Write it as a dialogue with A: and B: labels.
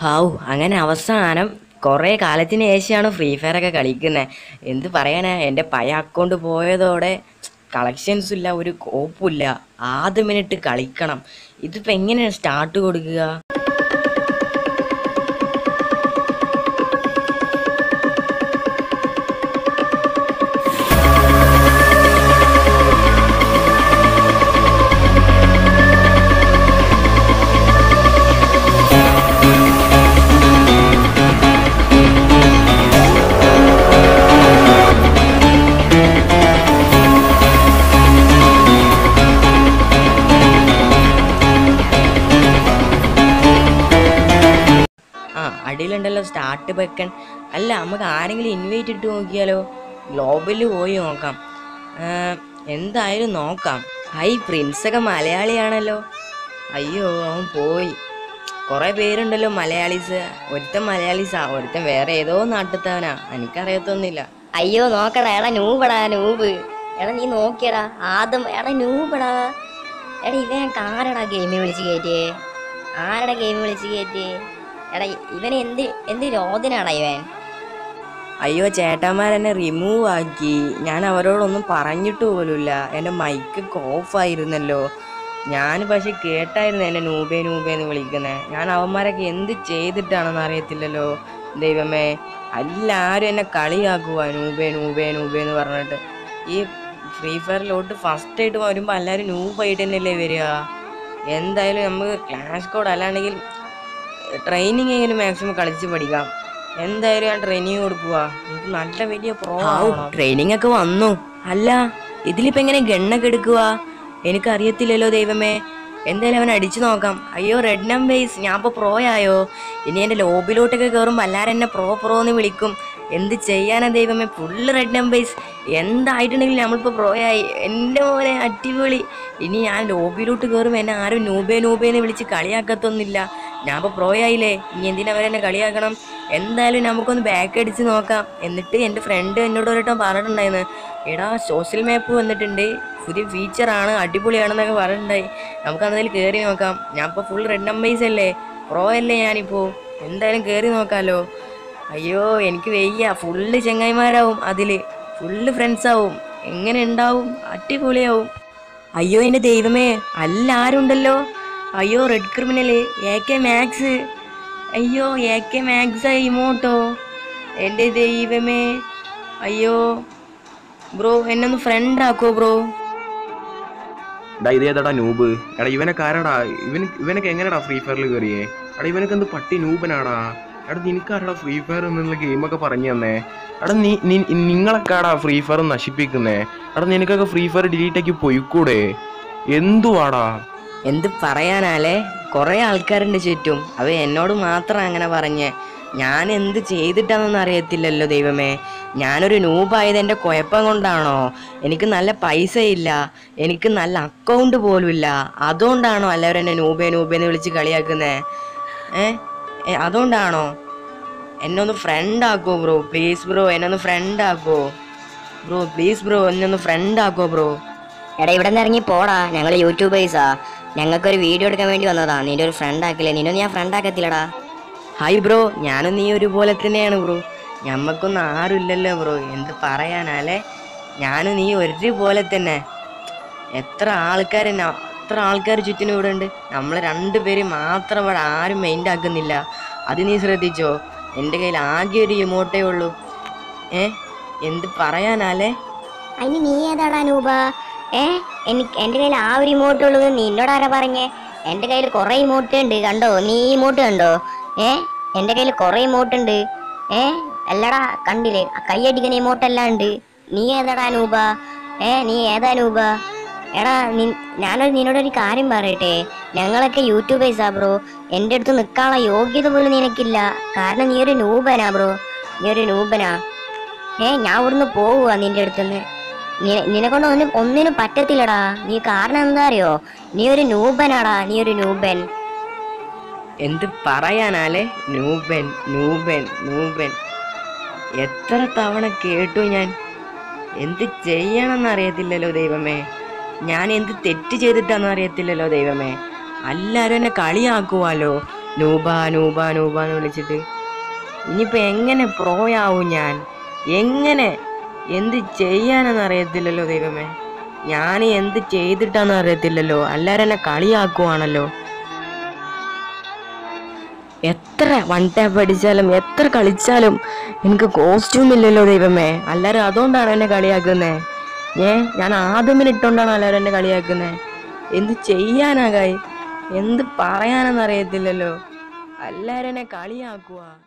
A: ഹാവു അങ്ങനെ അവസാനം കുറേ കാലത്തിന് ശേഷമാണ് ഫ്രീ ഫയർ ഒക്കെ കളിക്കുന്നത് എന്ത് പറയാനാ എൻ്റെ പഴയ അക്കൗണ്ട് പോയതോടെ കളക്ഷൻസ് ഇല്ല ഒരു കോപ്പുമില്ല ആദ്യം മിനിറ്റ് കളിക്കണം ഇതിപ്പോൾ എങ്ങനെയാണ് സ്റ്റാർട്ട് കൊടുക്കുക ആ അടിയിലുണ്ടല്ലോ സ്റ്റാർട്ട് ബക്കൺ അല്ല നമുക്ക് ആരെങ്കിലും ഇൻവൈറ്റ് ഇട്ട് നോക്കിയാലോ ഗ്ലോബലിൽ പോയി നോക്കാം ആ, എന്തായാലും നോക്കാം ഹൈ പ്രിൻസൊക്കെ മലയാളിയാണല്ലോ അയ്യോ അവൻ പോയി കുറേ പേരുണ്ടല്ലോ മലയാളീസ് ഒരുത്തൻ മലയാളീസാ ഒരുത്തൻ വേറെ ഏതോ നാട്ടിത്തവനാ എനിക്കറിയത്തൊന്നുമില്ല
B: അയ്യോ നോക്കടാ എടാ നൂബടാ നൂബ് എടാ നീ നോക്കിയടാ ആദ്യം എടാ നൂബടാ എടാ ഇവൻ ആരടാ ഗെയിമിൽ വിളിച്ച് കയറ്റിയേ ആരടാ ഗെയിം വിളിച്ച് കയറ്റിയേ എടാ ഇവൻ എന്ത് എന്ത് രോദനാടാ ഇവൻ
A: അയ്യോ ചേട്ടന്മാരെന്നെ റിമൂവ് ആക്കി ഞാൻ അവരോടൊന്നും പറഞ്ഞിട്ട് പോലുമില്ല എൻ്റെ മൈക്ക് ഓഫ് ആയിരുന്നല്ലോ ഞാൻ പക്ഷെ കേട്ടായിരുന്നു എന്നെ നൂബേ നൂബേ എന്ന് വിളിക്കുന്നത് ഞാൻ അവന്മാരൊക്കെ എന്ത് ചെയ്തിട്ടാണെന്ന് അറിയത്തില്ലല്ലോ ദൈവമേ എല്ലാവരും എന്നെ കളിയാക്കുക നൂബേ നൂബേ നൂബേ എന്ന് പറഞ്ഞിട്ട് ഈ ഫ്രീ ഫയറിലോട്ട് ഫസ്റ്റ് ആയിട്ട് വരുമ്പോൾ എല്ലാവരും നൂബായിട്ട് തന്നെയല്ലേ വരിക എന്തായാലും നമുക്ക് ക്ലാഷ് കോഡ് അല്ലാണ്ടെങ്കിൽ ട്രെയിനിങ് എങ്കിലും മാക്സിമം കളിച്ച് പഠിക്കാം എന്തായാലും ഞാൻ ട്രെയിനിങ് കൊടുക്കുക എനിക്ക് നല്ല വലിയ പ്രോ ട്രെയിനിങ് ഒക്കെ വന്നു അല്ല ഇതിലിപ്പോ എങ്ങനെ ഗണ്ണൊക്കെ എടുക്കുക എനിക്ക് അറിയത്തില്ലല്ലോ ദൈവമേ എന്തായാലും അവൻ അടിച്ചു നോക്കാം അയ്യോ റെഡ് നമ്പേഴ്സ് ഞാൻ ഇപ്പോൾ പ്രോ ആയോ ഇനി എൻ്റെ ലോബിലോട്ടൊക്കെ കയറുമ്പോൾ എല്ലാവരും എന്നെ പ്രോ പ്രോ എന്ന് വിളിക്കും എന്ത് ചെയ്യാനാ ദൈവമേ ഫുള്ള് റെഡ് നമ്പേഴ്സ് എന്തായിട്ടുണ്ടെങ്കിലും നമ്മളിപ്പോൾ പ്രോ ആയി എൻ്റെ പോലെ അടിപൊളി ഇനി ഞാൻ ലോബിയിലോട്ട് കയറുമ്പോൾ എന്നെ ആരും നൂബേ നൂബേ എന്ന് വിളിച്ച് കളിയാക്കത്തൊന്നുമില്ല ഞാൻ ഇപ്പോൾ പ്രോ ആയില്ലേ ഇനി എന്തിനാ അവരെന്നെ കളിയാക്കണം എന്തായാലും നമുക്കൊന്ന് ബാക്ക് അടിച്ച് നോക്കാം എന്നിട്ട് എൻ്റെ ഫ്രണ്ട് എന്നോട് ഒരിട്ടം പറഞ്ഞിട്ടുണ്ടായിരുന്നു എടാ സോഷ്യൽ മാപ്പ് വന്നിട്ടുണ്ട് പുതിയ ഫീച്ചറാണ് അടിപൊളിയാണെന്നൊക്കെ പറഞ്ഞിട്ടുണ്ടായി നമുക്ക് അതിൽ കയറി നോക്കാം ഞാൻ ഇപ്പോൾ ഫുൾ റെഡ് നമ്പേഴ്സ് അല്ലേ പ്രോ അല്ലേ ഞാനിപ്പോൾ എന്തായാലും കയറി നോക്കാമല്ലോ അയ്യോ എനിക്ക് വയ്യ ഫുള്ള് ചെങ്ങായിമാരാവും അതിൽ ഫുള്ള് ഫ്രണ്ട്സ് ആവും എങ്ങനെ ഉണ്ടാവും അടിപൊളിയാവും അയ്യോ എൻ്റെ ദൈവമേ അല്ല ആരുണ്ടല്ലോ അയ്യോ red criminal A K max അയ്യോ എ കെ മാക്സ് ഇമോട്ടോ എൻ്റെ ദൈവമേ അയ്യോ ബ്രോ എന്നെ ഒന്ന് ഫ്രണ്ട് ആക്കോ ബ്രോ
C: ഡാ ഇതേതാടാ നൂബ് എടാ ഇവനൊക്കെ ആരാടാ ഇവന് ഇവനൊക്കെ എങ്ങനെയാടാ ഫ്രീ ഫയറിൽ കയറിയേ എടാ ഇവനൊക്കെ എന്ത് പട്ടി നൂബനാടാ എടാ നിനക്കാരാടാ ഫ്രീ ഫയർ എന്നുള്ള ഗെയിമൊക്കെ പറഞ്ഞു തന്നേ എടാ നീ നി- നിങ്ങളൊക്കെയാടാ ഫ്രീ ഫയർ നശിപ്പിക്കുന്നേ എടാ നിനക്കൊക്കെ ഫ്രീ ഫയർ ഡിലീറ്റ് ആക്കി പോയിക്കൂടെ എന്തുവാടാ
A: എന്ത് പറയാനാലേ കുറേ ആൾക്കാരുണ്ട് ചുറ്റും അവ എന്നോട് മാത്രം അങ്ങനെ പറഞ്ഞേ ഞാൻ എന്ത് ചെയ്തിട്ടാണെന്ന് അറിയത്തില്ലല്ലോ ദൈവമേ ഞാനൊരു നൂബായത് എൻ്റെ കുഴപ്പം കൊണ്ടാണോ എനിക്ക് നല്ല പൈസ ഇല്ല എനിക്ക് നല്ല അക്കൗണ്ട് പോലും ഇല്ല അതുകൊണ്ടാണോ എല്ലാവരും എന്നെ നൂബേ നൂബേ എന്ന് വിളിച്ച് കളിയാക്കുന്നേ ഏ ഏ, അതുകൊണ്ടാണോ എന്നെ ഒന്ന് ഫ്രണ്ട് ആക്കോ ബ്രോ പ്ലീസ് ബ്രോ എന്നെ ഒന്ന് ഫ്രണ്ട് ആക്കോ ബ്രോ പ്ലീസ് ബ്രോ എന്നെ ഒന്ന് ഫ്രണ്ട് ആക്കോ ബ്രോ
B: എടാ ഇവിടെ നിന്ന് ഇറങ്ങി പോടാ ഞങ്ങൾ യൂട്യൂബേഴ്സാ ഞങ്ങൾക്കൊരു വീഡിയോ എടുക്കാൻ വേണ്ടി വന്നതാ നിന്റെ ഒരു ഫ്രണ്ട് ആക്കില്ലേ നിന്നൊന്നും ഞാൻ ഫ്രണ്ട് ആക്കത്തില്ലടാ
A: ഹായ് ബ്രോ ഞാനും നീ ഒരുപോലെ തന്നെയാണ് ബ്രോ ഞമ്മക്കൊന്നും ആരുമില്ലല്ലോ ബ്രോ എന്ത് പറയാനാലേ ഞാനും നീ ഒരുപോലെ തന്നെ എത്ര ആൾക്കാർ എത്ര ആൾക്കാർ ചുറ്റിനും ഇവിടെ ഉണ്ട് നമ്മൾ രണ്ടുപേര് മാത്രം ഇവിടെ ആരും മൈൻഡ് ആക്കുന്നില്ല അത് നീ ശ്രദ്ധിച്ചോ എൻ്റെ കയ്യിൽ ആകെ ഒരു ഇമോട്ടേ ഉള്ളൂ ഏ എന്ത് പറയാനാലേ
B: അതിന് നീ ഏതാടാ നൂബ ഏ എനിക്ക് എൻ്റെ കയ്യിൽ ആ ഒരു ഇമോട്ട് ഉള്ളത് നിന്നോട് ആരാ പറഞ്ഞേ എൻ്റെ കയ്യിൽ കുറേ ഇമോട്ട് ഉണ്ട് കണ്ടോ നീ ഇമോട്ട് കണ്ടോ ഏ എൻ്റെ കയ്യിൽ കുറേ ഇമോട്ട് ഉണ്ട് ഏ അല്ലടാ കണ്ടില്ലേ ആ കൈയടിക്കുന്ന ഇമോട്ട് എല്ലാം ഉണ്ട് നീ ഏതാടാ നൂബ ഏ നീ ഏതാ നൂബ എടാ നി ഞാനൊരു നിന്നോടൊരു കാര്യം പറയട്ടെ ഞങ്ങളൊക്കെ യൂട്യൂബേഴ്സാ ബ്രോ എൻ്റെ അടുത്ത് നിൽക്കാനുള്ള യോഗ്യത പോലും നിനക്കില്ല കാരണം നീ ഒരു നൂബനാ ബ്രോ നീ ഒരു നൂബനാ ഏ ഞാൻ ഇവിടുന്ന് പോവുക നിന്റെ അടുത്തുനിന്ന് നിനക്കൊണ്ട് ഒന്നും ഒന്നിനും പറ്റത്തില്ലടാ നീ കാരണം എന്താ അറിയോ നീ ഒരു നൂബനാടാ നീ ഒരു നൂബൻ
A: എന്ത് പറയാനാലേ നൂബൻ നൂബൻ നൂബൻ എത്ര തവണ കേട്ടു ഞാൻ എന്ത് ചെയ്യണമെന്ന് അറിയത്തില്ലല്ലോ ദൈവമേ ഞാൻ എന്ത് തെറ്റ് ചെയ്തിട്ടാണെന്ന് അറിയത്തില്ലല്ലോ ദൈവമേ എല്ലാവരും എന്നെ കളിയാക്കുവാലോ നൂബ നൂബ നൂബ എന്ന് വിളിച്ചിട്ട് ഇനിയിപ്പോൾ എങ്ങനെ പ്രോയാവും ഞാൻ എങ്ങനെ എന്ത് ചെയ്യാനെന്ന് അറിയത്തില്ലല്ലോ ദൈവമേ ഞാൻ എന്ത് ചെയ്തിട്ടാന്ന് അറിയത്തില്ലല്ലോ എല്ലാവരും എന്നെ കളിയാക്കുവാണല്ലോ എത്ര വൺ ടാപ്പ് അടിച്ചാലും എത്ര കളിച്ചാലും എനിക്ക് കോസ്റ്റ്യൂം ഇല്ലല്ലോ ദൈവമേ എല്ലാവരും അതുകൊണ്ടാണ് എന്നെ കളിയാക്കുന്നത് ഏ ഞാൻ ആദ്യമേ ഇട്ടുകൊണ്ടാണ് എല്ലാവരും എന്നെ കളിയാക്കുന്നത് എന്ത് ചെയ്യാനാകായി എന്ത് പറയാനെന്ന് അറിയത്തില്ലല്ലോ എല്ലാവരും എന്നെ കളിയാക്കുക